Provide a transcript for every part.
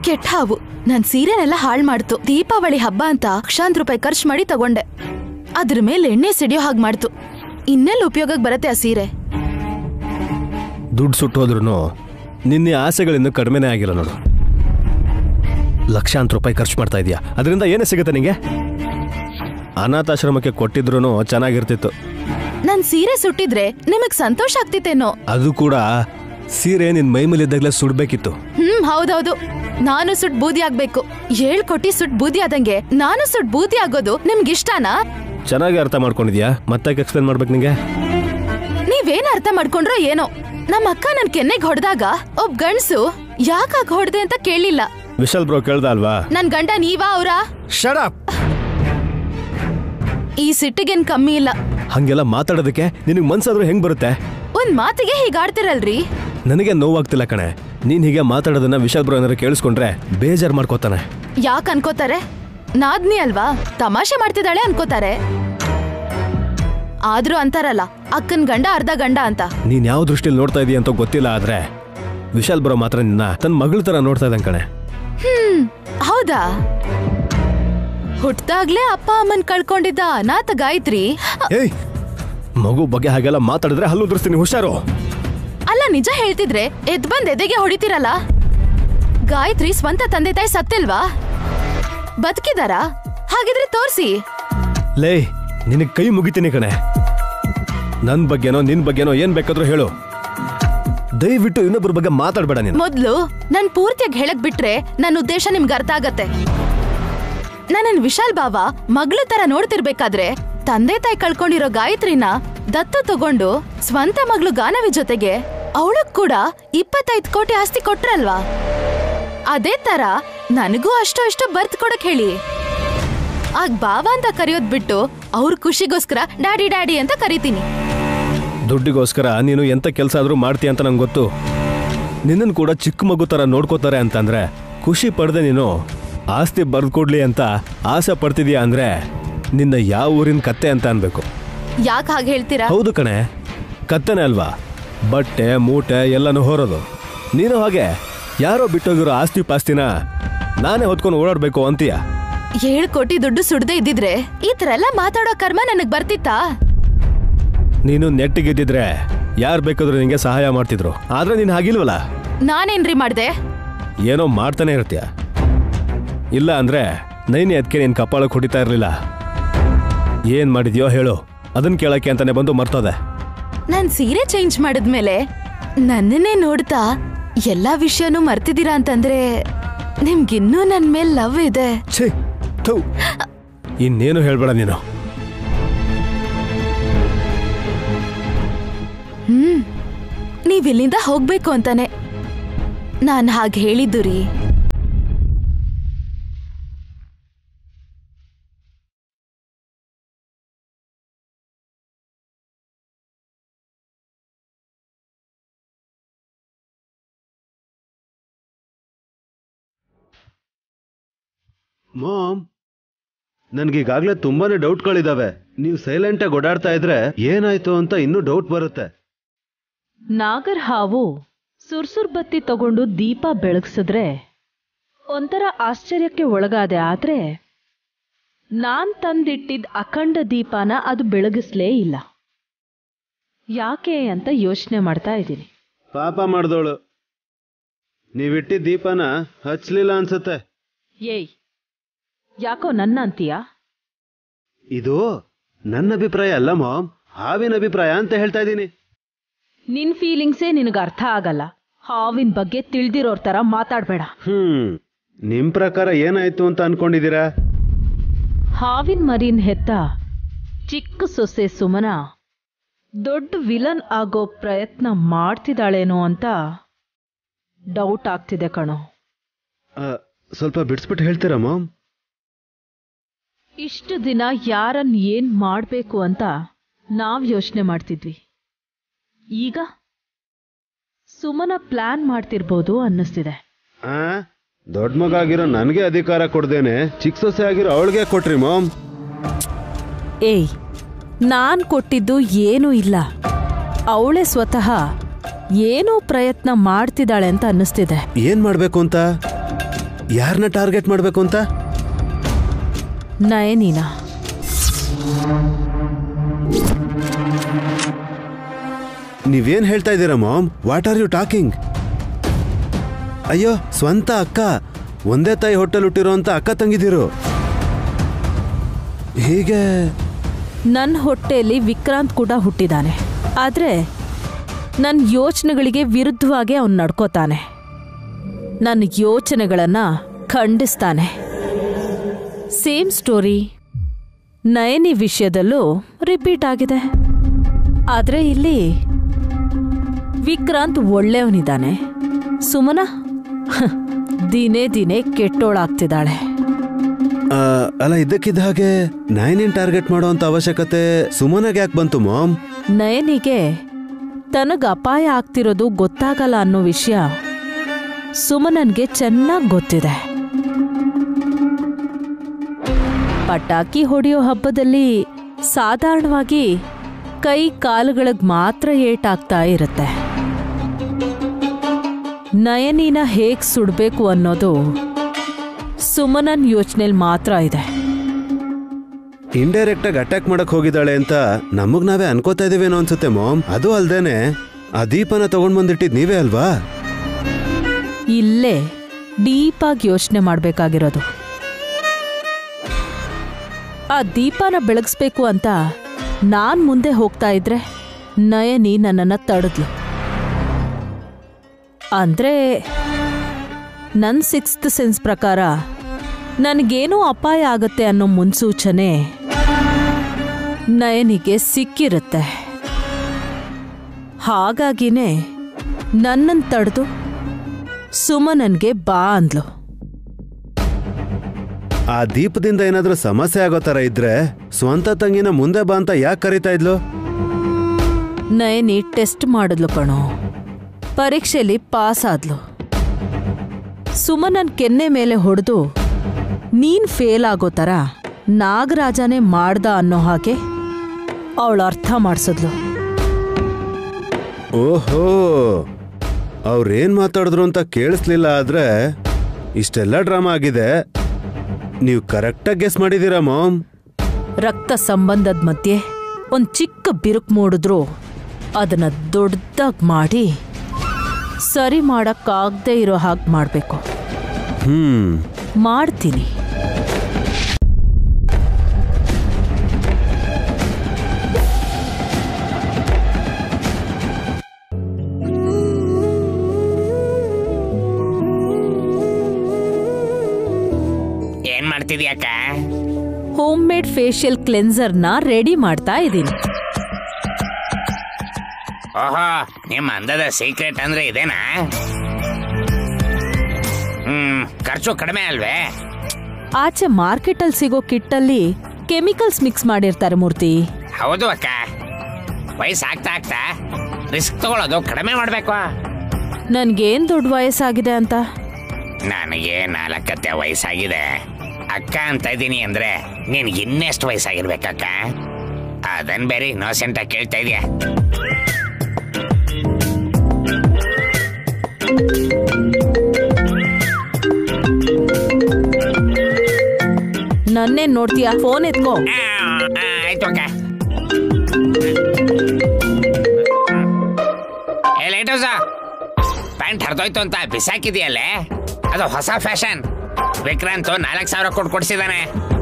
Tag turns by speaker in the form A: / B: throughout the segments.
A: ಕೆಟ್ಟ ಹಾವು ನನ್ ಸೀರೆನೆಲ್ಲ ಹಾಳ್ ಮಾಡ್ತು ದೀಪಾವಳಿ ಹಬ್ಬ ಅಂತ ಲಕ್ಷಾಂತರ ರೂಪಾಯಿ ಖರ್ಚು ಮಾಡಿ ತಗೊಂಡೆ ಅದ್ರ ಮೇಲೆ ಎಣ್ಣೆ ಸಿಡಿಯೋ ಹಾಗೆ ಮಾಡ್ತು ಇನ್ನೆಲ್ಲ ಉಪಯೋಗಕ್ಕೆ ಬರತ್ತೆ ಆ ಸೀರೆ
B: ದುಡ್ಡು ಸುಟ್ಟೋದ್ರೂ ನಿನ್ನೆ ಆಸೆಗಳಿನ್ನೂ ಕಡಿಮೆನೇ ಆಗಿಲ್ಲ ನೋಡು ಲಕ್ಷಾಂತರ ರೂಪಾಯಿ ಖರ್ಚು ಮಾಡ್ತಾ ಇದೀಯಾ ಅದರಿಂದ ಏನೇ ಸಿಗುತ್ತೆ ನಿಂಗೆ ಅನಾಥಾಶ್ರಮಕ್ಕೆ ಕೊಟ್ಟಿದ್ರು ಚೆನ್ನಾಗಿರ್ತಿತ್ತು
A: ನನ್ ಸೀರೆ ಸುಟ್ಟಿದ್ರೆ ನಿಮಗ್ ಸಂತೋಷ ಆಗ್ತಿತ್ತೇನೋ
B: ಅದು ಕೂಡ ಸೀರೆ ನಿನ್ ಮೈ ಮೇಲಿದ್ದಾಗಲೇ ಸುಡ್ಬೇಕಿತ್ತು
A: ಹ್ಮ್ ಹೌದೌದು ನಾನು ಸುಟ್ ಬೂದಿ ಆಗ್ಬೇಕು ಏಳ್ ಕೋಟಿ ಸುಟ್ ಬೂದಿ ಆದಂಗೆ ನಾನು ಸುಟ್ ಬೂದಿ ಆಗೋದು ನಿಮ್ಗೆ ಇಷ್ಟನಾ
B: ಚೆನ್ನಾಗಿ ಅರ್ಥ ಮಾಡ್ಕೊಂಡಿದ್ಯಾ ಮತ್ತೆ ಎಕ್ಸ್ಪ್ಲೇನ್ ಮಾಡ್ಬೇಕು ನಿಂಗೆ
A: ನೀವೇನ್ ಅರ್ಥ ಮಾಡ್ಕೊಂಡ್ರೋ ಏನೋ ನಮ್ಮ ಅಕ್ಕ ನನ್ ಕೆನ್ನೆಗ್ ಹೊಡೆದಾಗ ಒಬ್ ಗಂಡ್ಸು ಯಾಕಾಗ ಹೊಡೆದೆ ಅಂತ ಕೇಳಿಲ್ಲ
B: ವಿಶಾಲ್ ಬ್ರೋ ಕೇಳ್ದ ಅಲ್ವಾ
A: ನನ್ ಗಂಡ ನೀವಾ ಅವ್ರಾ
B: ಶಡಪ್
A: ಈ ಸಿಟ್ಟಿಗೇನ್ ಕಮ್ಮಿ ಇಲ್ಲ
B: ಹಂಗೆಲ್ಲ ಮಾತಾಡೋದಕ್ಕೆ ನಿನಗೆ ಮನ್ಸಾದ್ರೂ ಹೆಂಗ್ ಬರುತ್ತೆ
A: ಒಂದ್ ಮಾತಿಗೆ ಹೀಗಾಡ್ತಿರಲ್ರಿ
B: ನನಗೆ ನೋವಾಗ್ತಿಲ್ಲ ಕಣೆ ನೀನ್ ಹೀಗೆ ಮಾತಾಡೋದನ್ನ ವಿಶಾಲ್ ಬ್ರೋ ಏನಾದ್ರು ಕೇಳಿಸ್ಕೊಂಡ್ರೆ ಬೇಜಾರ್ ಮಾಡ್ಕೋತಾನೆ
A: ಯಾಕ್ ಅನ್ಕೋತಾರೆ ನಾದ್ನಿ ಅಲ್ವಾ ತಮಾಷೆ ಮಾಡ್ತಿದ್ದಾಳೆ ಅನ್ಕೋತಾರೆ ಆದ್ರೂ ಅಂತಾರಲ್ಲ ಅಕ್ಕನ್ ಗಂಡ ಅರ್ಧ ಗಂಡ ಅಂತ
B: ನೀನ್ ಯಾವ ದೃಷ್ಟಿಲಿ ನೋಡ್ತಾ ಇದೀಯ ಅಂತ ಗೊತ್ತಿಲ್ಲ ಆದ್ರೆ ವಿಶಾಲ್ ಬ್ರೋ ಮಾತ್ರ ನಿನ್ನ ತನ್ನ ಮಗಳ ತರ ನೋಡ್ತಾ ಇದ್ದಂಗೆ ಕಣೆ
A: ಹ್ಮ್ ಹೌದಾ ಹುಟ್ದಾಗ್ಲೇ ಅಪ್ಪ ಅಮ್ಮನ್ ಕಳ್ಕೊಂಡಿದ್ದ ಅನಾಥ ಗಾಯತ್ರಿ ಅ-
B: ಏಯ್ ಮಗು ಬಗ್ಗೆ ಹಾಗೆಲ್ಲ ಮಾತಾಡಿದ್ರೆ ಹಲ್ಲು ಉದುರಿಸ್ತೀನಿ ಹುಷಾರು
A: ಅಲ್ಲ ನಿಜ ಹೇಳ್ತಿದ್ರೆ ಎದ್ ಬಂದ್ ಎದೆಗೆ ಹೊಡಿತೀರಲ್ಲ ಗಾಯತ್ರಿ ಸ್ವಂತ ತಂದೆ ತಾಯಿ ಸತ್ತಿಲ್ವಾ ಬದುಕಿದಾರಾ ಹಾಗಿದ್ರೆ ತೋರ್ಸಿ
B: ಲೇ ನಿನಗೆ ಕೈ ಮುಗಿತೀನಿ ಕಣೆ ನನ್ ಬಗ್ಗೆನೋ ನಿನ್ ಬಗ್ಗೆನೋ ಏನ್ ಬೇಕಾದ್ರೂ ಹೇಳು ದಯವಿಟ್ಟು ಇನ್ನೊಬ್ಬರ ಬಗ್ಗೆ ಮಾತಾಡ್ಬೇಡ ನೀನು
A: ಮೊದ್ಲು ನನ್ ಪೂರ್ತಿಯಾಗಿ ಹೇಳಕ್ ಬಿಟ್ರೆ ನನ್ನ ಉದ್ದೇಶ ನಿಮ್ಗೆ ಅರ್ಥ ಆಗತ್ತೆ ನನ್ನನ್ ವಿಶಾಲ್ ಬಾವ ಮಗಳ ತರ ನೋಡ್ತಿರ್ಬೇಕಾದ್ರೆ ತಂದೆ ತಾಯಿ ಕಳ್ಕೊಂಡಿರೋ ಗಾಯತ್ರಿನ ದತ್ತು ತಗೊಂಡು ಸ್ವಂತ ಮಗಳು ಗಾನವಿ ಜೊತೆಗೆ ಅವಳಕ್ ಕೂಡ ಇಪ್ಪತ್ತೈದು ಕೋಟಿ ಆಸ್ತಿ ಕೊಟ್ರಲ್ವಾ ಅದೇ ತರ ನನಗೂ ಅಷ್ಟೋ ಇಷ್ಟೋ ಬರ್ತ್ ಕೊಡಕ್ ಹೇಳಿ ಆಗ ಬಾವ ಅಂತ ಕರೆಯೋದ್ ಬಿಟ್ಟು ಅವ್ರ ಖುಷಿಗೋಸ್ಕರ ಡ್ಯಾಡಿ ಡ್ಯಾಡಿ ಅಂತ ಕರಿತೀನಿ
B: ದುಡ್ಡಿಗೋಸ್ಕರ ನೀನು ಎಂತ ಕೆಲಸ ಆದ್ರೂ ಮಾಡ್ತೀಯ ಅಂತ ನಂಗೆ ಗೊತ್ತು ನಿನ್ನನ್ನು ಕೂಡ ಚಿಕ್ಕ ಮಗು ತರ ನೋಡ್ಕೋತಾರೆ ಅಂತಂದ್ರೆ ಖುಷಿ ಪಡೆದೆ ನೀನು ಆಸ್ತಿ ಬರ್ದು ಕೊಡ್ಲಿ ಅಂತ ಆಸೆ ಪಡ್ತಿದೀಯ ಅಂದ್ರೆ ನಿನ್ನ ಯಾವ ಊರಿನ ಕತ್ತೆ ಅಂತ ಅನ್ಬೇಕು
A: ಯಾಕೆ ಹಾಗೆ ಹೇಳ್ತೀರಾ
B: ಹೌದು ಕಣೆ ಕತ್ತೆನೆ ಅಲ್ವಾ ಬಟ್ಟೆ ಮೂಟೆ ಎಲ್ಲನೂ ಹೊರೋದು ನೀನು ಹಾಗೆ ಯಾರೋ ಬಿಟ್ಟೋಗಿರೋ ಆಸ್ತಿ ಪಾಸ್ತಿನ ನಾನೇ ಹೊತ್ಕೊಂಡು ಓಡಾಡ್ಬೇಕು ಅಂತೀಯ
A: ಏಳು ಕೋಟಿ ದುಡ್ಡು ಸುಡ್ದೇ ಇದ್ದಿದ್ರೆ ಈ ತರ ಎಲ್ಲ ಮಾತಾಡೋ ಕರ್ಮ ನನಗ್ ಬರ್ತಿತ್ತಾ
B: ನೀನು ನೆಟ್ಟಿಗಿದ್ದಿದ್ರೆ ಯಾರು ಬೇಕಾದ್ರೂ ನಿಂಗೆ ಸಹಾಯ ಮಾಡ್ತಿದ್ರು ಆದ್ರೆ ನೀನು ಹಾಗಿಲ್ವಲ್ಲ
A: ನಾನೇನ್ರಿ ಮಾಡ್ದೆ
B: ಏನೋ ಮಾಡ್ತಾನೆ ಇರ್ತೀಯ ಇಲ್ಲ ಅಂದ್ರೆ ನೈನಿ ಅದಕ್ಕೆ ನೀನು ಕಪಾಳಕ್ಕೆ ಹೊಡಿತಾ ಇರಲಿಲ್ಲ ಏನ್ ಮಾಡಿದ್ಯೋ ಹೇಳು ಅದನ್ನ ಕೇಳಕ್ಕೆ ಅಂತಾನೆ ಬಂದು ಮರ್ತೋದೆ
A: ನಾನ್ ಸೀರೆ ಚೇಂಜ್ ಮಾಡಿದ್ಮೇಲೆ ನನ್ನನ್ನೇ ನೋಡ್ತಾ ಎಲ್ಲಾ ವಿಷಯನೂ ಮರ್ತಿದ್ದೀರಾ ಅಂತಂದ್ರೆ ನಿಮ್ಗಿನ್ನೂ ನನ್ ಮೇಲ್ ಲವ್ ಇದೆ
B: ಛೇ ಥು ಇನ್ನೇನು ಹೇಳ್ಬೇಡ ನೀನು
A: ಹ್ಮ್ ನೀವ್ ಇಲ್ಲಿಂದ ಹೋಗ್ಬೇಕು ಅಂತಾನೆ ನಾನ್ ಹಾಗೆ ಹೇಳಿದ್ದು ರೀ
C: ಮಾಮ್ ನನ್ಗೀಗಾಗ್ಲೇ ತುಂಬಾನೇ ಡೌಟ್ಗಳಿದಾವೆ ನೀವು ಸೈಲೆಂಟಾಗಿ ಓಡಾಡ್ತಾ ಇದ್ರೆ ಏನಾಯ್ತು ಅಂತ ಇನ್ನೂ ಡೌಟ್ ಬರುತ್ತೆ
D: ನಾಗರ್ ಹಾವು ಸುರ್ಸುರ್ ಬತ್ತಿ ತಗೊಂಡು ದೀಪ ಬೆಳಗ್ಸಿದ್ರೆ ಒಂಥರ ಆಶ್ಚರ್ಯಕ್ಕೆ ಒಳಗಾದೆ ಆದ್ರೆ ನಾನ್ ತಂದಿಟ್ಟಿದ್ದ ಅಖಂಡ ದೀಪನ ಅದು ಬೆಳಗಿಸ್ಲೇ ಇಲ್ಲ ಯಾಕೆ ಅಂತ ಯೋಚನೆ ಮಾಡ್ತಾ ಇದ್ದೀನಿ
C: ಪಾಪ ಮಾಡ್ದೋಳು ನೀವಿಟ್ಟಿದ್ದ ದೀಪನ ಹಚ್ಲಿಲ್ಲ ಅನ್ಸುತ್ತೆ
D: ಏಯ್ ಯಾಕೋ ನನ್ನ ಅಂತೀಯಾ
C: ಇದು ನನ್ನ ಅಭಿಪ್ರಾಯ ಅಲ್ಲ ಮಾಮ್ ಹಾವಿನ ಅಭಿಪ್ರಾಯ ಅಂತ ಹೇಳ್ತಾ ಇದ್ದೀನಿ
D: ನಿನ್ ಫೀಲಿಂಗ್ಸೇ ನಿನಗೆ ಅರ್ಥ ಆಗಲ್ಲ ಹಾವಿನ ಬಗ್ಗೆ ತಿಳಿದಿರೋರ್ ತರ ಮಾತಾಡ್ಬೇಡ
C: ಹ್ಮ್ ನಿಮ್ ಪ್ರಕಾರ ಏನಾಯ್ತು ಅಂತ ಅನ್ಕೊಂಡಿದ್ದೀರಾ
D: ಹಾವಿನ ಮರಿನ್ ಹೆತ್ತ ಚಿಕ್ಕ ಸೊಸೆ ಸುಮನ ದೊಡ್ಡ ವಿಲನ್ ಆಗೋ ಪ್ರಯತ್ನ ಮಾಡ್ತಿದ್ದಾಳೇನೋ ಅಂತ ಡೌಟ್ ಆಗ್ತಿದೆ ಕಣೋ
C: ಆ, ಸ್ವಲ್ಪ ಬಿಡಿಸ್ಬಿಟ್ಟು ಹೇಳ್ತೀರಾ ಮಾಮ್
D: ಇಷ್ಟು ದಿನ ಯಾರನ್ ಏನ್ ಮಾಡ್ಬೇಕು ಅಂತ ನಾವ್ ಯೋಚನೆ ಮಾಡ್ತಿದ್ವಿ ಈಗ ಸುಮನ ಪ್ಲಾನ್ ಮಾಡ್ತಿರ್ಬೋದು ಅನ್ನಿಸ್ತಿದೆ
C: ಆ ದೊಡ್ಡ ಮಗ ಆಗಿರೋ ನನಗೆ ಅಧಿಕಾರ ಕೊಡ್ದೇನೆ ಚಿಕ್ಕ ಸೊಸೆ ಆಗಿರೋ ಅವಳಿಗೆ ಕೊಟ್ರಿ ಮಾಮ್
D: ಏಯ್ ನಾನ್ ಕೊಟ್ಟಿದ್ದು ಏನೂ ಇಲ್ಲ ಅವಳೇ ಸ್ವತಃ ಏನೋ ಪ್ರಯತ್ನ ಮಾಡ್ತಿದ್ದಾಳೆ ಅಂತ ಅನ್ನಿಸ್ತಿದೆ
C: ಏನ್ ಮಾಡ್ಬೇಕು ಅಂತ ಯಾರನ್ನ ಟಾರ್ಗೆಟ್ ಮಾಡ್ಬೇಕು ಅಂತ
D: ನಯನಿನ
C: ನೀವೇನ್ ಹೇಳ್ತಾ ಇದ್ದೀರಾ mom what are you talking ಅಯ್ಯೋ ಸ್ವಂತ ಅಕ್ಕ ಒಂದೇ ತಾಯಿ ಹೊಟ್ಟೆಲ್ ಹುಟ್ಟಿರೋಂತ ಅಕ್ಕ ತಂಗಿದಿರು ಹೀಗೆ
D: ನನ್ನ ಹೊಟ್ಟೆಯಲ್ಲಿ ವಿಕ್ರಾಂತ್ ಕೂಡ ಹುಟ್ಟಿದಾನೆ ಆದರೆ ನನ್ನ ಯೋಚನೆಗಳಿಗೆ ವಿರುದ್ಧವಾಗಿ ಅವನು ನಡ್ಕೋತಾನೆ ನನ್ನ ಯೋಚನೆಗಳನ್ನು ಖಂಡಿಸ್ತಾನೆ ಸೇಮ್ ಸ್ಟೋರಿ ನಯನಿ ವಿಷಯದಲ್ಲೂ ರಿಪೀಟ್ ಆಗಿದೆ ಆದರೆ ಇಲ್ಲಿ ವಿಕ್ರಾಂತ್ ಒಳ್ಳೆಯವನಿದ್ದಾನೆ ಸುಮನ ಹ, ದಿನೇ ದಿನೇ ಕೆಟ್ಟೋಳಾಗ್ತಿದ್ದಾಳೆ
C: ಆ, ಅಲ್ಲ ಇದ್ದಕ್ಕಿದ್ದ ಹಾಗೆ ನೈನೇನ್ ಟಾರ್ಗೆಟ್ ಮಾಡೋಂತ ಅವಶ್ಯಕತೆ ಸುಮನಾಗೆ ಯಾಕೆ ಬಂತು ಮಾಮ್
D: ನಯನಿಗೆ ತನಗ ಅಪಾಯ ಆಗ್ತಿರೋದು ಗೊತ್ತಾಗಲ್ಲ ಅನ್ನೋ ವಿಷಯ ಸುಮನನ್ಗೆ ಚೆನ್ನಾಗಿ ಗೊತ್ತಿದೆ ಪಟಾಕಿ ಹೊಡೆಯೋ ಹಬ್ಬದಲ್ಲಿ ಸಾಧಾರಣವಾಗಿ ಕೈ ಕಾಲುಗಳಿಗೆ ಮಾತ್ರ ಏಟಾಗ್ತಾ ಇರುತ್ತೆ ನಯನಿನ ಹೇಗ್ ಸುಡ್ಬೇಕು ಅನ್ನೋದು ಸುಮನನ್ ಯೋಚನೆಲ್ ಮಾತ್ರ ಇದೆ
C: ಇಂಡೈರೆಕ್ಟ್ ಆಗಿ ಅಟ್ಯಾಕ್ ಮಾಡಕ್ ಹೋಗಿದ್ದಾಳೆ ಅಂತ ನಮಗ್ ನಾವೇ ಅನ್ಕೋತಾ ಇದೀವೇನೋ ಅನ್ಸುತ್ತೆ ಮಾಮ್ ಅದು ಅಲ್ದೇನೆ ಆ ದೀಪನ ತಗೊಂಡ್ ಬಂದಿಟ್ಟಿದ್ ನೀವೇ ಅಲ್ವಾ
D: ಇಲ್ಲೇ ಡೀಪಾಗಿ ಯೋಚನೆ ಮಾಡಬೇಕಾಗಿರೋದು ಆ ದೀಪನ ಬೆಳಗಿಸ್ಬೇಕು ಅಂತ ನಾನ್ ಮುಂದೆ ಹೋಗ್ತಾ ಇದ್ರೆ ನಯನಿ ನನ್ನನ್ನ ತಡೆದ್ಲು ಅಂದ್ರೆ ನನ್ನ ಸಿಕ್ಸ್ತ್ ಸೆನ್ಸ್ ಪ್ರಕಾರ ನನಗೇನೋ ಅಪಾಯ ಆಗತ್ತೆ ಅನ್ನೋ ಮುನ್ಸೂಚನೆ ನಯನಿಗೆ ಸಿಕ್ಕಿರುತ್ತೆ ಹಾಗಾಗಿನೇ ನನ್ನನ್ನು ತಡೆದು ಸುಮನನ್ಗೆ ಬಾ ಅಂದ್ಲು
C: ಆ ದೀಪದಿಂದ ಏನಾದ್ರೂ ಸಮಸ್ಯೆ ಆಗೋ ತರ ಇದ್ರೆ ಸ್ವಂತ ತಂಗಿನ ಮುಂದೆ ಬಾ ಅಂತ ಯಾಕೆ ಕರಿತಾ ಇದ್ಲು
D: ನಯನಿ ಟೆಸ್ಟ್ ಮಾಡಿದ್ಲು ಕಣೋ ಪರೀಕ್ಷೆಯಲ್ಲಿ ಪಾಸ್ ಆದ್ಲು ಸುಮನನ್ ಕೆನ್ನೆ ಮೇಲೆ ಹೊಡೆದು ನೀನ್ ಫೇಲ್ ಆಗೋ ಥರ ನಾಗರಾಜನೇ ಮಾಡ್ದ ಅನ್ನೋ ಹಾಗೆ ಅವಳು ಅರ್ಥ ಮಾಡಿಸಿದ್ಲು
C: ಓಹೋ ಅವ್ರೇನ್ ಮಾತಾಡಿದ್ರು ಅಂತ ಕೇಳಿಸ್ಲಿಲ್ಲ ಆದ್ರೆ ಇಷ್ಟೆಲ್ಲ ಡ್ರಾಮಾ ಆಗಿದೆ ನೀವು ಕರೆಕ್ಟಾಗಿ ಗೆಸ್ ಮಾಡಿದೀರಾ ಮಾಮ್
D: ರಕ್ತ ಸಂಬಂಧದ ಮಧ್ಯೆ ಒಂದು ಚಿಕ್ಕ ಬಿರುಕು ಮೂಡಿದ್ರು ಅದನ್ನ ದೊಡ್ಡದಾಗಿ ಮಾಡಿ ಸರಿ ಮಾಡಕ್ಕಾಗದೇ ಇರೋ ಹಾಗೆ ಮಾಡಬೇಕು
C: ಹ್ಮ್
D: ಮಾಡ್ತೀನಿ
E: ಏನ್ ಮಾಡ್ತಿದ್ಯಾಕ
D: ಹೋಮ್ ಮೇಡ್ ಫೇಶಿಯಲ್ ಕ್ಲೆನ್ಸರ್ನ ರೆಡಿ ಮಾಡ್ತಾ ಇದ್ದೀನಿ
E: ಓಹೋ ನಿಮ್ಮ ಅಂದದ ಸೀಕ್ರೆಟ್ ಅಂದ್ರೆ ಇದೇನಾ ಹ್ಮ್ ಖರ್ಚು ಕಡಿಮೆ ಅಲ್ವೇ
D: ಆಚೆ ಮಾರ್ಕೆಟಲ್ಲಿ ಸಿಗೋ ಕಿಟ್ಟಲ್ಲಿ ಕೆಮಿಕಲ್ಸ್ ಮಿಕ್ಸ್ ಮಾಡಿರ್ತಾರೆ ಮೂರ್ತಿ
E: ಹೌದು ಅಕ್ಕ ವಯಸ್ಸು ಆಗ್ತಾ ಆಗ್ತಾ ರಿಸ್ಕ್ ತಗೊಳ್ಳೋದು ಕಡಿಮೆ ಮಾಡ್ಬೇಕು
D: ನನ್ಗೇನ್ ದೊಡ್ಡ ವಯಸ್ಸಾಗಿದೆ ಅಂತ
E: ನನಗೆ ನಾಲ್ಕತ್ತೆ ವಯಸ್ಸಾಗಿದೆ ಅಕ್ಕ ಅಂತ ಇದ್ದೀನಿ ಅಂದ್ರೆ ನಿನ್ಗೆ ಇನ್ನೆಷ್ಟು ವಯಸ್ಸಾಗಿರ್ಬೇಕಕ್ಕ ಅದನ್ ಬೇರೆ ಇನ್ನೋಸೆಂಟ್ ಆಗಿ ಕೇಳ್ತಾ ಇದೀಯ
D: ನನ್ನೇನ್ ನೋಡ್ತೀಯಾ ಫೋನ್ ಎತ್ಕೋ
E: ಆ, ಆ, ಆಯ್ತು ಅಕ್ಕ ಏ ಲೈಟೋಸ ಪ್ಯಾಂಟ್ ಹರಿದೋಯ್ತು ಅಂತ ಬಿಸಾಕಿದೆಯಲ್ಲೇ ಅದು ಹೊಸ ಫ್ಯಾಷನ್ ವಿಕ್ರಾಂತ್ ನಾಲ್ಕು ಸಾವಿರ ಕೊಟ್ಟು ಕೊಡ್ಸಿದಾನೆ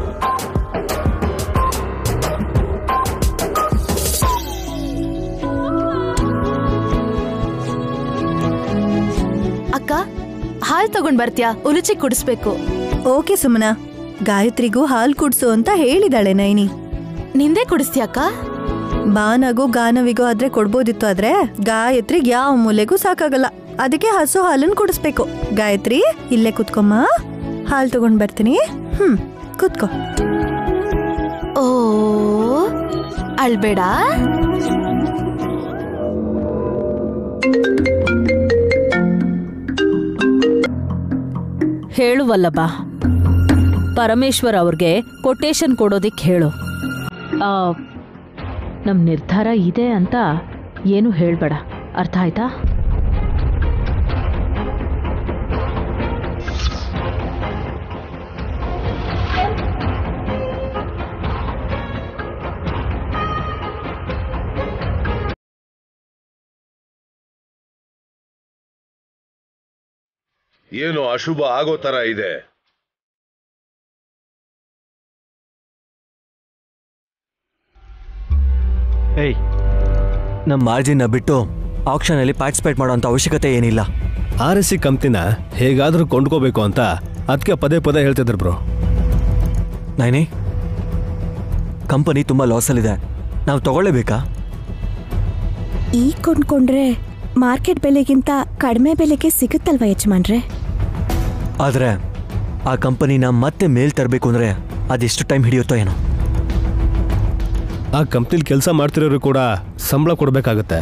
A: ಅಕ್ಕ ಹಾಲ್ ತಗೊಂಡ್ ಬರ್ತ್ಯಾ ಉರುಚಿ ಕುಡಿಸ್ಬೇಕು
F: ಓಕೆ ಸುಮನ ಗಾಯತ್ರಿಗೂ ಹಾಲ್ ಕುಡ್ಸು ಅಂತ ಹೇಳಿದಾಳೆ ನೈನಿ
A: ನಿಂದೆ ಕುಡಿಸ್ತ್ಯಾಕ
F: ಬಾನಗೂ ಗಾನವಿಗೂ ಆದ್ರೆ ಕೊಡ್ಬೋದಿತ್ತು ಆದ್ರೆ ಗಾಯತ್ರಿಗ್ ಯಾವ ಮೂಲೆಗೂ ಸಾಕಾಗಲ್ಲ ಅದಕ್ಕೆ ಹಸು ಹಾಲನ್ ಕುಡಿಸ್ಬೇಕು ಗಾಯತ್ರಿ ಇಲ್ಲೇ ಕುತ್ಕೊಮ್ಮ ಹಾಲ್ ತಗೊಂಡ್ ಬರ್ತೀನಿ ಹ್ಮ್ ಕುತ್ಕೋ
A: ಓ ಅಳ್ಬೇಡ
D: ಹೇಳು ವಲ್ಲಭ ಪರಮೇಶ್ವರ್ ಅವ್ರಿಗೆ ಕೊಟೇಶನ್ ಕೊಡೋದಿಕ್ ಹೇಳು ಆ, ನಮ್ ನಿರ್ಧಾರ ಇದೆ ಅಂತ ಏನು ಹೇಳ್ಬೇಡ ಅರ್ಥ ಆಯ್ತಾ
G: ಏನೋ ಅಶುಭ ಆಗೋ ತರ ಇದೆ
H: ಏಯ್ ನಮ್ಮ ಮಾರ್ಜಿನ್ನ ಬಿಟ್ಟು ಆಕ್ಷನಲ್ಲಿ ಪಾರ್ಟಿಸಿಪೇಟ್ ಮಾಡೋಂಥ ಅವಶ್ಯಕತೆ ಏನಿಲ್ಲ
B: ಆರ್ ಎಸ್ ಸಿ ಕಂಪ್ನಿನ ಹೇಗಾದ್ರೂ ಕೊಂಡ್ಕೋಬೇಕು ಅಂತ ಅದಕ್ಕೆ ಪದೇ ಪದೇ ಹೇಳ್ತಿದ್ರು ಬ್ರೋ
H: ನೈನಿ ಕಂಪನಿ ತುಂಬ ಲಾಸಲ್ಲಿದೆ ನಾವು ತಗೊಳ್ಳೇಬೇಕಾ
I: ಈಗ ಕೊಂಡ್ಕೊಂಡ್ರೆ ಮಾರ್ಕೆಟ್ ಬೆಲೆಗಿಂತ ಕಡಿಮೆ ಬೆಲೆಗೆ ಸಿಗುತ್ತಲ್ವಾ ಯಜಮಾನ್ರೆ
H: ಆದರೆ ಆ ಕಂಪನಿನ ಮತ್ತೆ ಮೇಲ್ ತರಬೇಕು ಅಂದರೆ ಅದೆಷ್ಟು ಟೈಮ್ ಹಿಡಿಯುತ್ತೋ ಏನೋ
B: ಆ ಕಂಪ್ನಿಲಿ ಕೆಲಸ ಮಾಡ್ತಿರೋರು ಕೂಡ ಸಂಬಳ ಕೊಡಬೇಕಾಗತ್ತೆ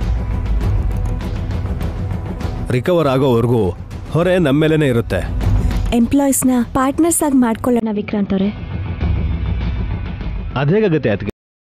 B: ರಿಕವರ್ ಆಗೋವರೆಗೂ ಹೊರೆ ನಮ್ಮ ಮೇಲೇನೆ ಇರುತ್ತೆ
I: ಎಂಪ್ಲಾಯೀಸ್ನ ಪಾರ್ಟ್ನರ್ಸ್ ಆಗಿ ಮಾಡ್ಕೊಳ್ಳೋಣ ವಿಕ್ರಾಂತ್ ಅವರೇ
B: ಅದೇಗಾಗತ್ತೆ ಅದಕ್ಕೆ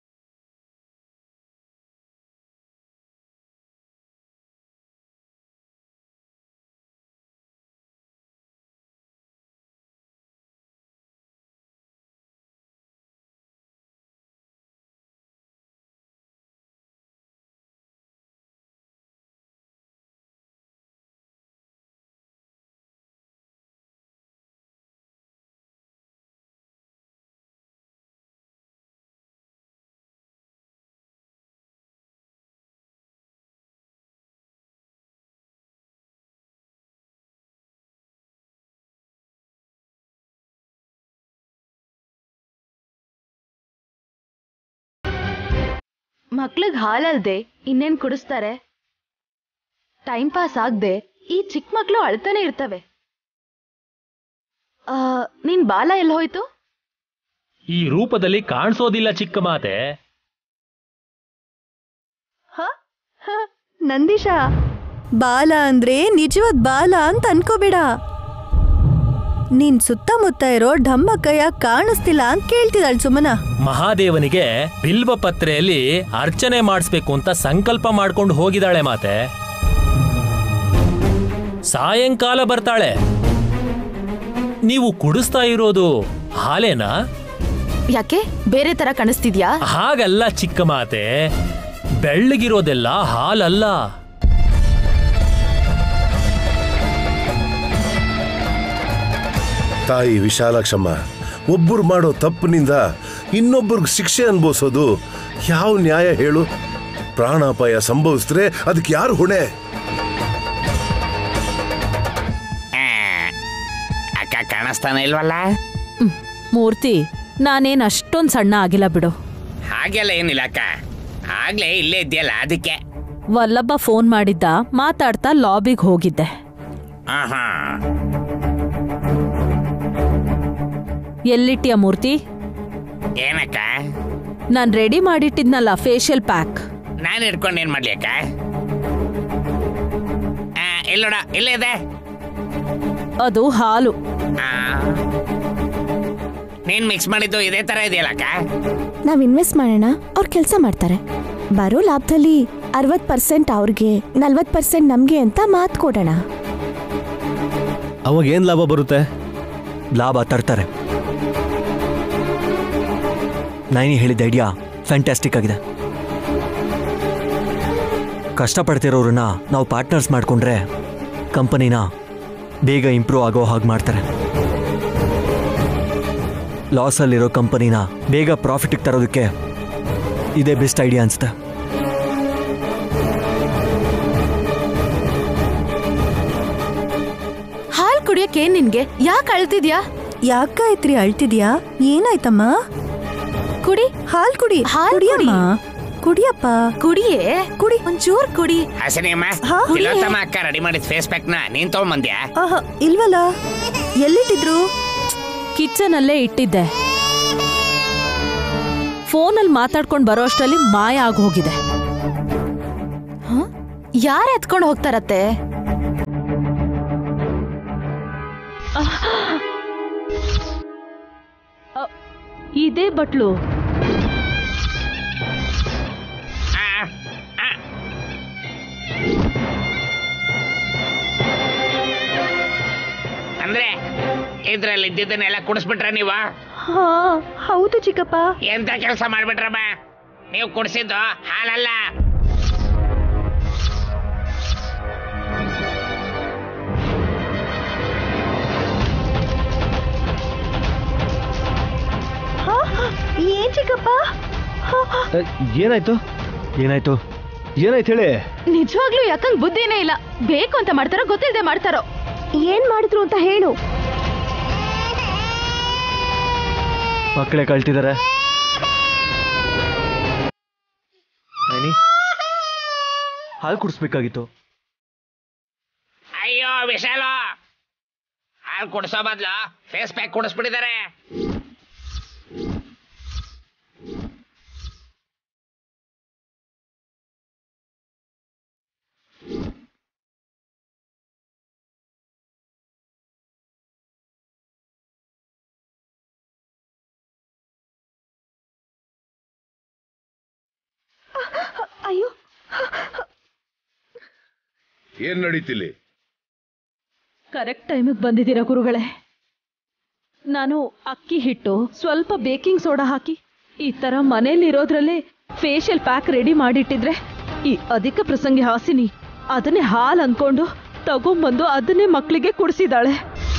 A: ಮಕ್ಳಿಗ್ ಹಾಲಲ್ದೆ ಇನ್ನೇನ್ ಕುಡಿಸ್ತಾರೆ ಟೈಮ್ ಪಾಸ್ ಆಗ್ದೆ ಈ ಚಿಕ್ಕ ಮಕ್ಳು ಅಳ್ತಾನೆ ಇರ್ತವೆ ಆ, ನಿನ್ ಬಾಲ ಎಲ್ಲಿ ಹೋಯ್ತು
J: ಈ ರೂಪದಲ್ಲಿ ಕಾಣಿಸೋದಿಲ್ಲ ಚಿಕ್ಕ ಮಾತೆ
F: ನಂದೀಶ ಬಾಲ ಅಂದ್ರೆ ನಿಜವಾದ ಬಾಲ ಅಂತ ಅನ್ಕೋಬೇಡ ನೀನ್ ಸುತ್ತಮುತ್ತ ಇರೋ ಢಮ್ಮಕ್ಕಯ್ಯ ಕಾಣಿಸ್ತಿಲ್ಲ ಅಂತ ಕೇಳ್ತಿದ್ದಾಳ್ ಸುಮನ
J: ಮಹಾದೇವನಿಗೆ ಬಿಲ್ವ ಪತ್ರೆಯಲ್ಲಿ ಅರ್ಚನೆ ಮಾಡಿಸ್ಬೇಕು ಅಂತ ಸಂಕಲ್ಪ ಮಾಡ್ಕೊಂಡು ಹೋಗಿದಾಳೆ ಮಾತೆ ಸಾಯಂಕಾಲ ಬರ್ತಾಳೆ ನೀವು ಕುಡಿಸ್ತಾ ಇರೋದು ಹಾಲೇನಾ
A: ಯಾಕೆ ಬೇರೆ ತರ ಕಾಣಿಸ್ತಿದ್ಯಾ
J: ಹಾಗಲ್ಲ ಚಿಕ್ಕ ಮಾತೆ ಬೆಳ್ಳಗಿರೋದೆಲ್ಲ ಹಾಲಲ್ಲ
G: ತಾಯಿ ವಿಶಾಲಾಕ್ಷಮ್ಮ ಒಬ್ಬರು ಮಾಡೋ ತಪ್ಪಿನಿಂದ ಇನ್ನೊಬ್ಬರಿಗೆ ಶಿಕ್ಷೆ ಅನುಭವಿಸೋದು ಯಾವ ನ್ಯಾಯ ಹೇಳು ಪ್ರಾಣಾಪಾಯ ಸಂಭವಿಸಿದ್ರೆ ಅದಕ್ಕೆ ಯಾರು ಹೊಣೆ
E: ಆ, ಅಕ್ಕ ಕಾಣಿಸ್ತಾನೆ ಇಲ್ವಲ್ಲ
D: ಹ್ಮ್. ಮೂರ್ತಿ ನಾನೇನ್ ಅಷ್ಟೊಂದ್ ಸಣ್ಣ ಆಗಿಲ್ಲ ಬಿಡು
E: ಹಾಗೆಲ್ಲ ಏನಿಲ್ಲ ಅಕ್ಕ ಆಗ್ಲೇ ಇಲ್ಲೇ ಇದ್ಯಲ್ಲ ಅದಕ್ಕೆ
D: ವಲ್ಲಭ ಫೋನ್ ಮಾಡಿದ್ದ ಮಾತಾಡ್ತಾ ಲಾಬಿಗ್ ಹೋಗಿದ್ದೆ
E: ಆಹಾ
D: ಎಲ್ಲಿಟ್ಟಿಯ ಮೂರ್ತಿ
E: ಏನಕ್ಕ
D: ನಾನ್ ರೆಡಿ ಮಾಡಿಟ್ಟಿದ್ನಲ್ಲ ಫೇಶಿಯಲ್ ಪ್ಯಾಕ್
E: ನಾನು ಇಟ್ಕೊಂಡು ಏನ್ ಮಾಡ್ಲಿ ಅಕ್ಕ ಆ, ಇಲ್ಲೋಡ ಇಲ್ಲೇ ಇದೆ
D: ಅದು ಹಾಲು
E: ಆ. ನೀನ್ ಮಿಕ್ಸ್ ಮಾಡಿದ್ದು ಇದೇ ತರ ಇದೆಯಲ್ಲ ಅಕ್ಕ
I: ನಾವ್ ಇನ್ವೆಸ್ಟ್ ಮಾಡೋಣ ಅವ್ರು ಕೆಲಸ ಮಾಡ್ತಾರೆ ಬರೋ ಲಾಭದಲ್ಲಿ ಅರವತ್ ಪರ್ಸೆಂಟ್ ಅವ್ರಿಗೆ ನಲ್ವತ್ ಪರ್ಸೆಂಟ್ ನಮ್ಗೆ ಅಂತ ಮಾತು ಕೊಡೋಣ
B: ಅವಾಗ ಏನು ಲಾಭ ಬರುತ್ತೆ
H: ಲಾಭ ತರ್ತಾರೆ ನೈನಿ ಹೇಳಿದ ಐಡಿಯಾ ಫ್ಯಾಂಟಾಸ್ಟಿಕ್ ಆಗಿದೆ ಕಷ್ಟಪಡ್ತಿರೋರನ್ನ ನಾವು ಪಾರ್ಟ್ನರ್ಸ್ ಮಾಡಿಕೊಂಡ್ರೆ ಕಂಪನಿನ ಬೇಗ ಇಂಪ್ರೂವ್ ಆಗೋ ಹಾಗೆ ಮಾಡ್ತಾರೆ ಲಾಸಲ್ಲಿರೋ ಕಂಪನಿನ ಬೇಗ ಪ್ರಾಫಿಟಿಗೆ ತರೋದಕ್ಕೆ ಇದೇ ಬೆಸ್ಟ್ ಐಡಿಯಾ ಅನ್ಸುತ್ತೆ
A: ಹಾಲ್ ಕುಡಿಯಕ್ಕೆ ನಿನ್ಗೆ ಯಾಕೆ ಅಳ್ತಿದ್ಯಾ
F: ಯಾಕಾಯ್ತ್ರಿ ಅಳ್ತಿದ್ಯಾ ಏನಾಯ್ತಮ್ಮ
A: ಕುಡಿ
F: ಹಾಲ್ ಕುಡಿ
A: ಹಾಲ್
F: ಕುಡಿಯಮ್ಮ ಕುಡಿಯಪ್ಪ
A: ಕುಡಿಯೇ
F: ಕುಡಿ
A: ಒಂಚೂರ್ ಕುಡಿ
E: ಹಸಿನಿಯಮ್ಮ
F: ಹಾ?
E: ತಿಲೋತ್ತಮ ಅಕ್ಕ ರೆಡಿ ಮಾಡಿದ ಫೇಸ್ ಪ್ಯಾಕ್ ನ ನೀನ್ ತಗೊಂಬಂದ್ಯಾ
F: ಆಹಾ ಇಲ್ವಲ್ಲ ಎಲ್ಲಿಟ್ಟಿದ್ರು
D: ಕಿಚನ್ ಅಲ್ಲೇ ಇಟ್ಟಿದ್ದೆ ಫೋನಲ್ಲಿ ಮಾತಾಡ್ಕೊಂಡು ಬರೋ ಅಷ್ಟರಲ್ಲಿ ಮಾಯ ಆಗಿ ಹೋಗಿದೆ
A: ಯಾರು ಎತ್ಕೊಂಡು ಹೋಗ್ತಾರತ್ತೆ
D: ಇದೇ ಬಟ್ಲು
E: ಆ, ಆ. ಅಂದ್ರೆ ಇದ್ರಲ್ಲಿ ಇದ್ದಿದ್ದನ್ನೆಲ್ಲ ಕುಡಿಸ್ಬಿಟ್ರ ನೀವ
F: ಹಾ ಹೌದು ಚಿಕ್ಕಪ್ಪ
E: ಎಂತ ಕೆಲಸ ಮಾಡ್ಬಿಟ್ರಮ್ಮ ನೀವು ಕುಡಿಸಿದ್ದು ಹಾಲಲ್ಲ
F: ಏನ್ ಚಿಕ್ಕಪ್ಪ
B: ಏನಾಯ್ತು ಏನಾಯ್ತು ಏನಾಯ್ತು ಹೇಳಿ
A: ನಿಜವಾಗ್ಲೂ ಯಾಕಂಗ್ ಬುದ್ಧಿನೇ ಇಲ್ಲ ಬೇಕು ಅಂತ ಮಾಡ್ತಾರೋ ಗೊತ್ತಿಲ್ಲದೆ ಮಾಡ್ತಾರೋ
I: ಏನ್ ಮಾಡಿದ್ರು ಅಂತ ಹೇಳು
H: ಮಕ್ಕಳೇ ಕಳ್ತಿದ್ದಾರೆ ನೈನಿ ಹಾಲು ಕುಡಿಸ್ಬೇಕಾಗಿತ್ತು
E: ಅಯ್ಯೋ ವಿಶಾಲ ಹಾಲು ಕುಡಿಸೋ ಬದ್ಲು ಫೇಸ್ ಪ್ಯಾಕ್ ಕುಡಿಸ್ಬಿಟ್ಟಿದ್ದಾರೆ
I: ಅಯ್ಯೋ
G: ಏನ್ ನಡೀತಿಲ್ಲಿ
D: ಕರೆಕ್ಟ್ ಟೈಮಿಗೆ ಬಂದಿದ್ದೀರಾ ಗುರುಗಳೇ ನಾನು ಅಕ್ಕಿ ಹಿಟ್ಟು ಸ್ವಲ್ಪ ಬೇಕಿಂಗ್ ಸೋಡಾ ಹಾಕಿ ಈ ಥರ ಮನೇಲಿರೋದ್ರಲ್ಲೇ ಫೇಶಿಯಲ್ ಪ್ಯಾಕ್ ರೆಡಿ ಮಾಡಿಟ್ಟಿದ್ರೆ ಈ ಅಧಿಕ ಪ್ರಸಂಗಿ ಹಾಸಿನಿ ಅದನ್ನೇ ಹಾಲು ಅಂದ್ಕೊಂಡು ತಗೊಂಬಂದು ಅದನ್ನೇ ಮಕ್ಕಳಿಗೆ ಕುಡಿಸಿದಾಳೆ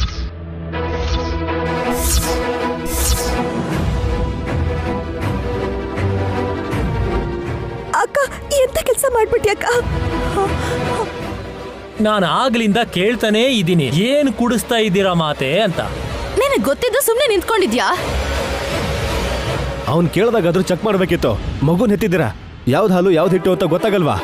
F: ಅಕ್ಕ ಎಂತ ಕೆಲಸ ಮಾಡ್ಬಿಟ್ಟಿ ಅಕ್ಕ
J: ನಾನು ಆಗ್ಲಿಂದ ಕೇಳ್ತಾನೇ ಇದ್ದೀನಿ ಏನ್ ಕುಡಿಸ್ತಾ ಇದ್ದೀರಾ ಮಾತೆ ಅಂತ
A: ನಿನಗ್ ಗೊತ್ತಿದ್ದು ಸುಮ್ನೆ ನಿಂತ್ಕೊಂಡಿದ್ಯಾ
B: ಅವ್ನು ಕೇಳ್ದಾಗಾದ್ರೂ ಚೆಕ್ ಮಾಡ್ಬೇಕಿತ್ತು ಮಗುನ್ ಹೆತ್ತಿದ್ದೀರಾ ಯಾವ್ದು ಹಾಲು ಯಾವ್ದು ಹಿಟ್ಟು ಅಂತ ಗೊತ್ತಾಗಲ್ವಾ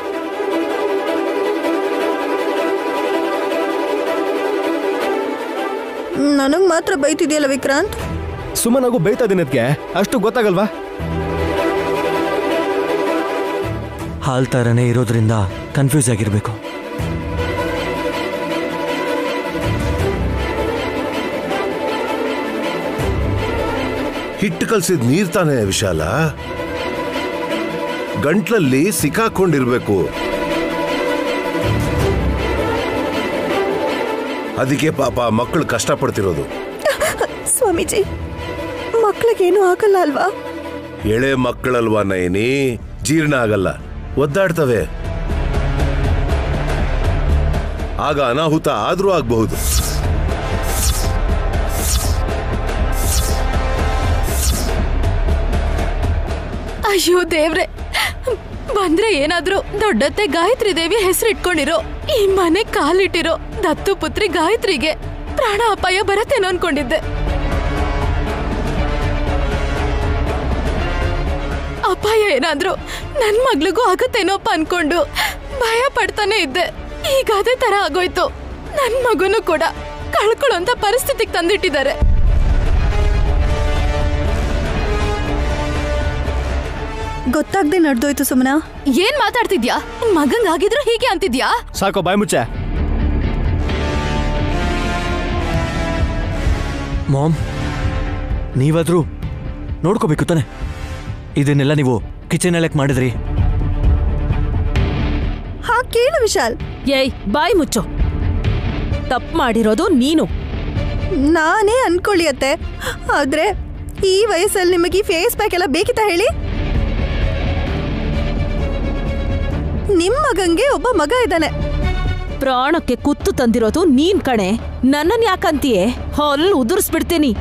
F: ನನಗ್ ಮಾತ್ರ ಬೈತಿದ್ಯಲ್ಲ ವಿಕ್ರಾಂತ್
B: ಸುಮ್ಮನಾಗೂ ಬೈತಾ ದಿನಕ್ಕೆ ಅಷ್ಟು ಗೊತ್ತಾಗಲ್ವಾ
H: ಹಾಲ್ ಥರನೇ ಇರೋದ್ರಿಂದ ಕನ್ಫ್ಯೂಸ್ ಆಗಿರಬೇಕು
G: ಹಿಟ್ಟು ಕಲ್ಸಿದ ನೀರ್ ತಾನೇ ವಿಶಾಲ ಗಂಟ್ಲಲ್ಲಿ ಸಿಕ್ಕಾಕೊಂಡಿರ್ಬೇಕು ಅದಕ್ಕೆ ಪಾಪ ಮಕ್ಕಳು ಕಷ್ಟಪಡ್ತಿರೋದು
F: ಸ್ವಾಮೀಜಿ ಮಕ್ಳಿಗೇನು ಆಗಲ್ಲ ಅಲ್ವಾ
G: ಎಳೆ ಮಕ್ಕಳಲ್ವಾ ನಯನಿ ಜೀರ್ಣ ಆಗಲ್ಲ ಒದ್ದಾಡ್ತವೆ ಆಗ ಅನಾಹುತ ಆದ್ರೂ ಆಗಬಹುದು
A: ಅಯ್ಯೋ ದೇವ್ರೆ ಬಂದ್ರೆ ಏನಾದ್ರೂ ದೊಡ್ಡತ್ತೆ ಗಾಯತ್ರಿ ದೇವಿ ಹೆಸರಿಟ್ಕೊಂಡಿರೋ ಈ ಮನೆ ಕಾಲಿಟ್ಟಿರೋ ದತ್ತು ಪುತ್ರಿ ಗಾಯತ್ರಿಗೆ ಪ್ರಾಣ ಅಪಾಯ ಬರತ್ತೇನೋ ಅನ್ಕೊಂಡಿದ್ದೆ ಅಪಾಯ ಏನಾದ್ರೂ ನನ್ ಮಗ್ಳಿಗೂ ಆಗುತ್ತೇನೋಪ್ಪ ಅನ್ಕೊಂಡು ಭಯ ಪಡ್ತಾನೆ ಇದ್ದೆ ಈಗ ಅದೇ ತರ ಆಗೋಯ್ತು ನನ್ ಮಗುನು ಕೂಡ ಕಳ್ಕೊಳ್ಳೋಂತ ಪರಿಸ್ಥಿತಿಗೆ ತಂದಿಟ್ಟಿದ್ದಾರೆ
F: ಗೊತ್ತಾಗ್ದೆ ನಡ್ದೋಯ್ತು ಸುಮನಾ
A: ಏನ್ ಮಾತಾಡ್ತಿದ್ಯಾ ನಿನ್ ಮಗಂಗ್ ಆಗಿದ್ರು ಹೀಗೆ ಅಂತಿದ್ಯಾ
B: ಸಾಕೋ ಬಾಯ್ ಮುಚ್ಚೆ
H: ಮಾಮ್ ನೀವಾದ್ರೂ ನೋಡ್ಕೋಬೇಕು ತಾನೆ ಇದನ್ನೆಲ್ಲ ನೀವು ಕಿಚನ್ ಯಾಕೆ ಮಾಡಿದ್ರಿ
F: ಹಾ ಕೇಳು ವಿಶಾಲ್
D: ಏಯ್ ಬಾಯ್ ಮುಚ್ಚು ತಪ್ಪು ಮಾಡಿರೋದು ನೀನು
F: ನಾನೇ ಅನ್ಕೊಳ್ಳಿ ಅತ್ತೆ ಆದ್ರೆ ಈ ವಯಸ್ಸಲ್ಲಿ ನಿಮಗೆ ಈ ಫೇಸ್ ಪ್ಯಾಕ್ ಎಲ್ಲ ಬೇಕಿತ್ತ ಹೇಳಿ ನಿಮ್ ಮಗಂಗೆ ಒಬ್ಬ ಮಗ ಇದ್ದಾನೆ
D: ಪ್ರಾಣಕ್ಕೆ ಕುತ್ತು ತಂದಿರೋದು ನೀನ್ ಕಣೆ ನನ್ನನ್ ಯಾಕಂತೀಯೇ ಹೊಲ್ ಉದುರಿಸ್ಬಿಡ್ತೀನಿ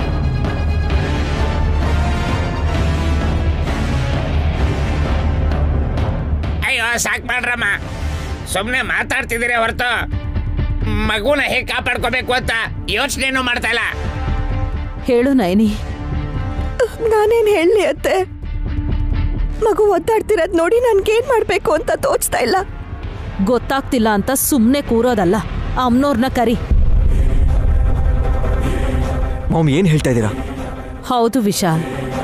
E: ಅಯ್ಯೋ ಸಾಕ್ ಮಾಡ್ರಮ್ಮ ಸುಮ್ಮನೆ ಮಾತಾಡ್ತಿದ್ದೀರಿ ಹೊರತು ಮಗುನ ಹೇಗೆ ಕಾಪಾಡ್ಕೋಬೇಕು ಅಂತ ಯೋಚನೆನೂ ಮಾಡ್ತಾ ಇಲ್ಲ
D: ಹೇಳು ನಯನಿ
F: ನಾನೇನ್ ಹೇಳಿ ಅತ್ತೆ ಮಗು ಒದ್ದಾಡ್ತಿರೋದ್ ನೋಡಿ ನನ್ಗೇನ್ ಮಾಡ್ಬೇಕು ಅಂತ ತೋಚ್ತಾ ಇಲ್ಲ
D: ಗೊತ್ತಾಗ್ತಿಲ್ಲ ಅಂತ ಸುಮ್ನೆ ಕೂರೋದಲ್ಲ ಅಮ್ನೋರ್ನ ಕರಿ
H: ಮಾಮ್ ಏನು ಹೇಳ್ತಾ ಇದ್ದೀರಾ
D: ಹೌದು ವಿಶಾಲ್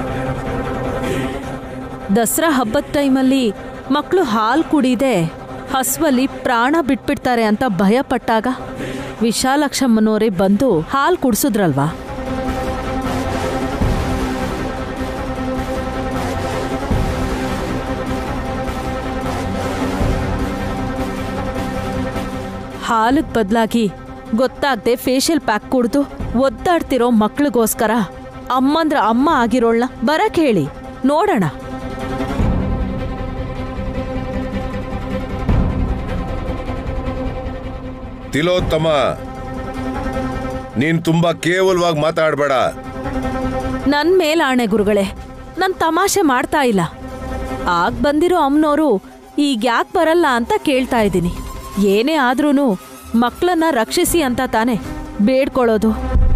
D: ದಸರಾ ಹಬ್ಬದ ಟೈಮಲ್ಲಿ ಮಕ್ಕಳು ಹಾಲು ಕುಡಿದೆ ಹಸುವಲ್ಲಿ ಪ್ರಾಣ ಬಿಟ್ಬಿಡ್ತಾರೆ ಅಂತ ಭಯ ಪಟ್ಟಾಗ ವಿಶಾಲಕ್ಷಮ್ಮನವರೇ ಬಂದು ಹಾಲು ಕುಡಿಸಿದ್ರಲ್ವಾ ಹಾಲಿಗೆ ಬದಲಾಗಿ ಗೊತ್ತಾಗ್ದೆ ಫೇಶಿಯಲ್ ಪ್ಯಾಕ್ ಕುಡ್ದು ಒದ್ದಾಡ್ತಿರೋ ಮಕ್ಳಿಗೋಸ್ಕರ ಅಮ್ಮಂದ್ರ ಅಮ್ಮ ಆಗಿರೋಳ್ನ ಬರಕ್ ಹೇಳಿ ನೋಡೋಣ
G: ತಿಲೋತ್ತಮ ನೀನ್ ತುಂಬಾ ಕೇವಲವಾಗಿ ಮಾತಾಡ್ಬೇಡ
D: ನನ್ ಮೇಲಾಣೆ ಗುರುಗಳೇ ನಾನು ತಮಾಷೆ ಮಾಡ್ತಾ ಇಲ್ಲ ಆಗ ಬಂದಿರೋ ಅಮ್ಮನವರು ಈಗ ಯಾಕೆ ಬರಲ್ಲ ಅಂತ ಕೇಳ್ತಾ ಇದ್ದೀನಿ ಏನೇ ಆದ್ರೂ ಮಕ್ಕಳನ್ನ ರಕ್ಷಿಸಿ ಅಂತ ತಾನೆ ಬೇಡ್ಕೊಳ್ಳೋದು